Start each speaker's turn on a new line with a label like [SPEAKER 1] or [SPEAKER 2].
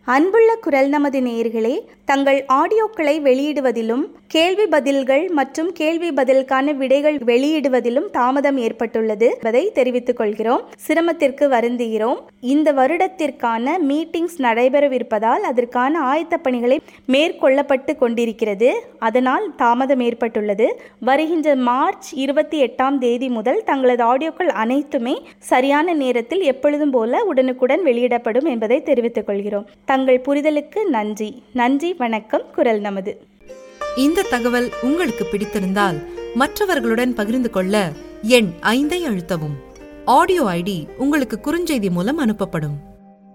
[SPEAKER 1] அன்புள்ள குரல் நமது நேயர்களே தங்கள் ஆடியோக்களை வெளியிடுவதிலும் கேள்வி பதில்கள் மற்றும் கேள்வி பதிலுக்கான விடைகள் வெளியிடுவதிலும் தாமதம் ஏற்பட்டுள்ளது என்பதை தெரிவித்துக் கொள்கிறோம் சிரமத்திற்கு வருந்துகிறோம் இந்த வருடத்திற்கான மீட்டிங்ஸ் நடைபெறவிருப்பதால் அதற்கான ஆயத்த பணிகளை மேற்கொள்ளப்பட்டு கொண்டிருக்கிறது அதனால் தாமதம் ஏற்பட்டுள்ளது வருகின்ற மார்ச் இருபத்தி எட்டாம் தேதி முதல் தங்களது ஆடியோக்கள் அனைத்துமே சரியான நேரத்தில் எப்பொழுதும் போல உடனுக்குடன் வெளியிடப்படும் என்பதை தெரிவித்துக் கொள்கிறோம் தங்கள் புரிதலுக்கு நன்றி நன்றி வணக்கம் குரல் நமது
[SPEAKER 2] இந்த தகவல் உங்களுக்கு பிடித்திருந்தால் மற்றவர்களுடன் பகிர்ந்து கொள்ள எண் ஐந்தை அழுத்தவும் ஆடியோ ஐடி உங்களுக்கு குறுஞ்செய்தி மூலம் அனுப்பப்படும்